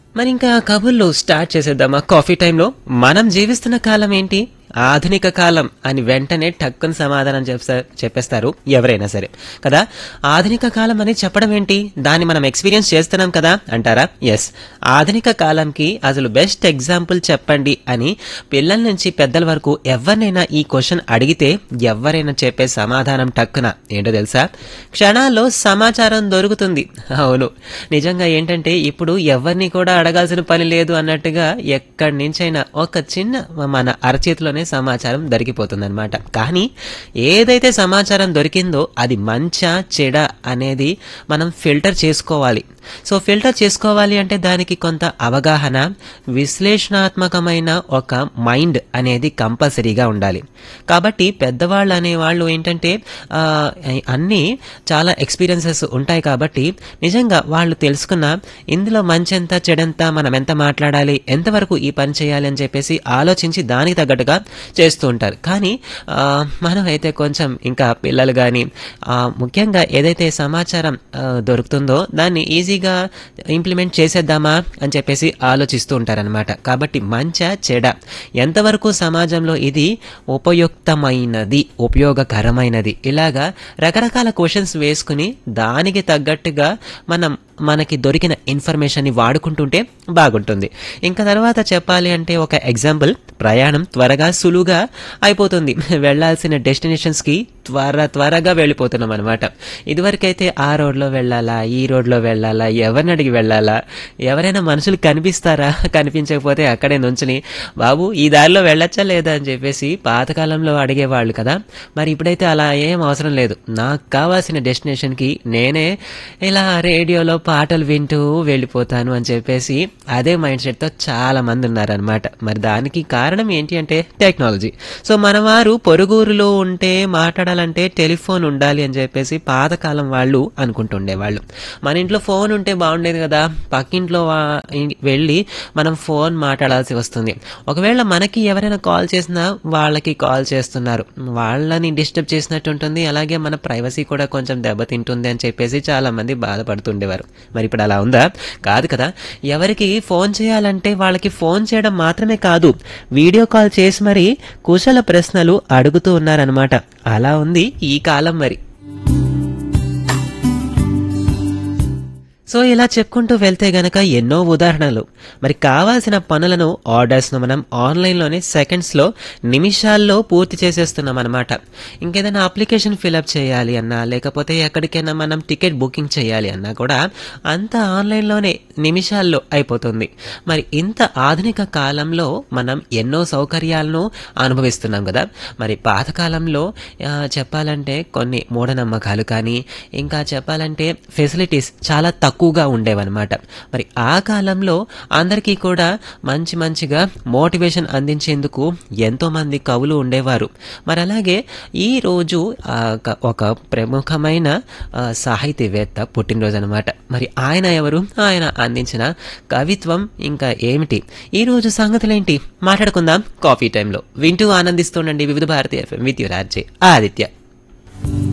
మరి ఇంకా కబుర్లు స్టార్ట్ చేసేద్దామా కాఫీ టైంలో మనం జీవిస్తున్న కాలం ఏంటి ఆధునిక కాలం అని వెంటనే టక్కుని సమాధానం చెప్తా- చెప్పేస్తారు ఎవరైనా సరే కదా ఆధునిక కాలం అని చెప్పడం ఏంటి దాన్ని మనం ఎక్స్పీరియన్స్ చేస్తున్నాం కదా అంటారా ఎస్ ఆధునిక కాలంకి అసలు బెస్ట్ ఎగ్జాంపుల్ చెప్పండి అని పిల్లల నుంచి పెద్దల వరకు ఎవరినైనా ఈ క్వశ్చన్ అడిగితే ఎవరైనా చెప్పే సమాధానం టక్కున ఏంటో తెలుసా క్షణాల్లో సమాచారం దొరుకుతుంది అవును నిజంగా ఏంటంటే ఇప్పుడు ఎవరిని కూడా అడగాల్సిన పని లేదు అన్నట్టుగా ఎక్కడి నుంచైనా ఒక చిన్న మన అరచేతిలోనే సమాచారం దొరికిపోతుంది అనమాట కానీ ఏదైతే సమాచారం దొరికిందో అది మంచా చెడ అనేది మనం ఫిల్టర్ చేసుకోవాలి సో ఫిల్టర్ చేసుకోవాలి అంటే దానికి కొంత అవగాహన విశ్లేషణాత్మకమైన ఒక మైండ్ అనేది కంపల్సరీగా ఉండాలి కాబట్టి పెద్దవాళ్ళు అనేవాళ్ళు ఏంటంటే ఆ, అన్నీ చాలా ఎక్స్పీరియన్సెస్ ఉంటాయి కాబట్టి నిజంగా వాళ్ళు తెలుసుకున్న ఇందులో మంచి ఎంత చెడంత మనం ఎంత మాట్లాడాలి ఎంతవరకు ఈ పని చేయాలి అని చెప్పేసి ఆలోచించి దానికి తగ్గట్టుగా చేస్తూ ఉంటారు కానీ ఆ, మనం అయితే కొంచెం ఇంకా పిల్లలు కానీ ముఖ్యంగా ఏదైతే సమాచారం ఆ, దొరుకుతుందో దాన్ని ఈజీగా ఇంప్లిమెంట్ చేసేద్దామా అని చెప్పేసి ఆలోచిస్తూ ఉంటారనమాట కాబట్టి మంచ చెడ ఎంతవరకు సమాజంలో ఇది ఉపయుక్తమైనది ఉపయోగకరమైనది ఇలాగా రకరకాల క్వశ్చన్స్ వేసుకుని దానికి తగ్గట్టుగా మనం మనకి దొరికిన ఇన్ఫర్మేషన్ని వాడుకుంటుంటే బాగుంటుంది ఇంకా తర్వాత చెప్పాలి అంటే ఒక ఎగ్జాంపుల్ ప్రయాణం త్వరగా సులువుగా అయిపోతుంది వెళ్ళాల్సిన డెస్టినేషన్స్కి త్వర త్వరగా వెళ్ళిపోతున్నాం అనమాట ఇదివరకైతే ఆ రోడ్లో వెళ్ళాలా ఈ రోడ్లో వెళ్ళాలా ఎవరిని అడిగి వెళ్ళాలా ఎవరైనా మనుషులు కనిపిస్తారా కనిపించకపోతే అక్కడే నుంచుని బాబు ఈ దారిలో వెళ్ళొచ్చా లేదా అని చెప్పేసి పాతకాలంలో అడిగేవాళ్ళు కదా మరి ఇప్పుడైతే అలా ఏం అవసరం లేదు నాకు కావాల్సిన డెస్టినేషన్కి నేనే ఇలా రేడియోలో పాటలు వింటూ వెళ్ళిపోతాను అని చెప్పేసి అదే మైండ్ సెట్తో చాలా మంది ఉన్నారనమాట మరి దానికి కారణం ఏంటి అంటే టెక్నాలజీ సో మన వారు పొరుగురులో ఉంటే మాట్లాడాలంటే టెలిఫోన్ ఉండాలి అని చెప్పేసి పాతకాలం వాళ్ళు అనుకుంటుండేవాళ్ళు మన ఇంట్లో ఫోన్ ఉంటే బాగుండేది కదా పక్కింట్లో వా- ఇ- వెళ్ళి మనం ఫోన్ మాట్లాడాల్సి వస్తుంది ఒకవేళ మనకి ఎవరైనా కాల్ చేసినా వాళ్ళకి కాల్ చేస్తున్నారు వాళ్ళని డిస్టర్బ్ చేసినట్టు ఉంటుంది అలాగే మన ప్రైవసీ కూడా కొంచెం దెబ్బతింటుంది అని చెప్పేసి చాలా మంది బాధపడుతుండేవారు మరి ఇప్పుడు అలా ఉందా కాదు కదా ఎవరికి ఫోన్ చేయాలంటే వాళ్ళకి ఫోన్ చేయడం మాత్రమే కాదు వీడియో కాల్ చేసి మరి కుశల ప్రశ్నలు అడుగుతూ ఉన్నారనమాట అలా ఉంది ఈ కాలం మరి సో ఇలా చెప్పుకుంటూ వెళ్తే గనక ఎన్నో ఉదాహరణలు మరి కావాల్సిన పనులను ఆర్డర్స్ను మనం ఆన్లైన్లోనే సెకండ్స్లో నిమిషాల్లో పూర్తి చేసేస్తున్నాం అనమాట ఇంకేదైనా అప్లికేషన్ ఫిలప్ చేయాలి అన్నా లేకపోతే ఎక్కడికైనా మనం టికెట్ బుకింగ్ చేయాలి అన్నా కూడా అంతా ఆన్లైన్లోనే నిమిషాల్లో అయిపోతుంది మరి ఇంత ఆధునిక కాలంలో మనం ఎన్నో సౌకర్యాలను అనుభవిస్తున్నాం కదా మరి పాతకాలంలో ఆ, చెప్పాలంటే కొన్ని మూఢనమ్మకాలు కానీ ఇంకా చెప్పాలంటే ఫెసిలిటీస్ చాలా తక్కువగా ఉండేవన్నమాట మరి ఆ కాలంలో అందరికీ కూడా మంచి మంచిగా మోటివేషన్ అందించేందుకు ఎంతో మంది కవులు ఉండేవారు మరి అలాగే ఈ రోజు ఆ, ఒక- ఒక ప్రముఖమైన ఆ, సాహితీవేత్త పుట్టినరోజు అనమాట మరి ఆయన ఎవరు ఆయన అందించిన కవిత్వం ఇంకా ఏమిటి ఈ రోజు సంగతులేంటి మాట్లాడుకుందాం కాఫీ టైంలో వింటూ ఆనందిస్తుండండి Vividh Bharati FM with your RJ Aditya